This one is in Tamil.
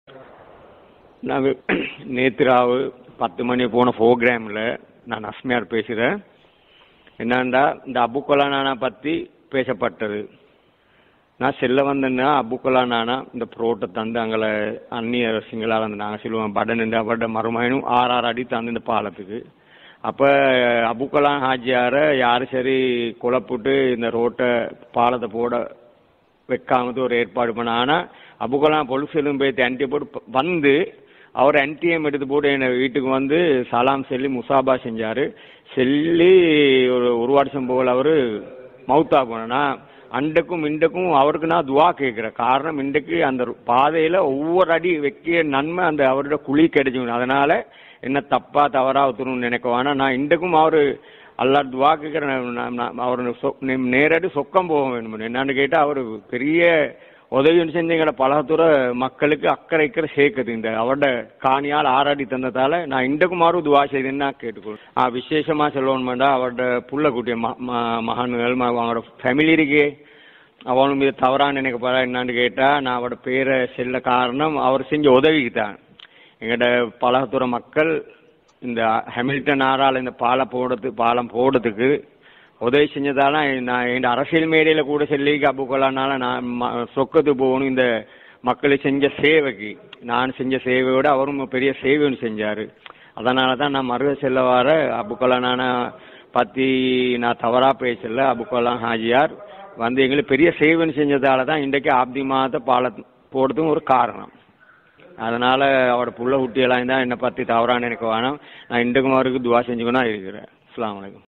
நான் நேற்று ராவு பத்து மணி போன ப்ரோக்ராமில் நான் அஸ்மியார் பேசுகிறேன் என்னண்டா இந்த அபுக்கொலா நானா பற்றி பேசப்பட்டது நான் செல்ல வந்தேன்னா அபுக்கொலா நானா இந்த புரோட்டை தந்து அங்கே அந்நிய சிங்களால் அந்த நாங்கள் சொல்லுவோம் படன் அவட மறுமயனும் ஆறு ஆறு அடி தந்து இந்த பாலத்துக்கு அப்போ அபுக்கலாம் ஹாஜியாரை யாரும் சரி குழப்பிட்டு இந்த ரோட்டை பாலத்தை போட வைக்காமது ஒரு ஏற்பாடு பண்ண ஆனால் அபுகலாம் பொலிசலும் போய் ஆன்டி போட்டு வந்து அவர் என்டிஎம் எடுத்து போட்டு என் வீட்டுக்கு வந்து சலாம் சொல்லி முசாபா செஞ்சார் சொல்லி ஒரு ஒரு வருஷம் போல் அவர் மவுத்தா போனா அண்டக்கும் இண்டக்கும் அவருக்கு நான் துவா கேட்குறேன் காரணம் இன்றைக்கு அந்த பாதையில் ஒவ்வொரு அடி வைக்கிய நன்மை அந்த அவரோட குழி கிடைச்சிக்கணும் அதனால என்ன தப்பா தவறா ஒத்துணும்னு நினைக்க வேணாம் நான் இன்றைக்கும் அவர் அல்லா துவா கேட்குறேன் அவர் நேரடி சொக்கம் போக வேணும் என்னன்னு கேட்டால் அவர் பெரிய உதவி செஞ்சு எங்களை பலத்துற மக்களுக்கு அக்கறை இக்கறை சேர்க்குது இந்த அவரோட காணியால் ஆராடி தந்ததால நான் இன்றைக்கும் மாறும் துவா செய்தேன்னு நான் கேட்டுக்கொள் ஆ விசேஷமாக சொல்லணுமெண்டா அவரோட புள்ள கூட்டிய மகன்கள் அவங்களோட ஃபேமிலி இருக்கே அவனும் இது தவறான நினைக்க போறா என்னான்னு கேட்டா நான் அவரோட பேரை செல்ல காரணம் அவர் செஞ்ச உதவிக்கு தான் எங்கள்ட பலகத்துற மக்கள் இந்த ஹெமில்டன் ஆறால் இந்த பாலம் போடுறது பாலம் போடுறதுக்கு உதவி செஞ்சதால நான் என் அரசியல் மேடையில கூட செல்லிக்கு அப்புக்கொள்ளானால நான் சொக்கத்து போகணும் இந்த மக்களுக்கு செஞ்ச சேவைக்கு நான் செஞ்ச சேவையோட அவரும் பெரிய சேவை ஒன்று செஞ்சாரு அதனால தான் நான் மருக செல்ல வர அபுக்கொல்லான பத்தி நான் தவறா பேசல அபுக்கொல்லாம் ஹாஜியார் வந்து எங்களுக்கு பெரிய சேவை செஞ்சதால தான் இன்றைக்கு ஆப்தி மாத பால போடுறதும் ஒரு காரணம் அதனால அவரோட புள்ள குட்டியெல்லாம் தான் என்னை பத்தி தவறான எனக்கு வேணாம் நான் இன்றைக்கும் அவருக்கு துவா செஞ்சுக்கணும் இருக்கிறேன் அஸ்லாம் வலைக்கம்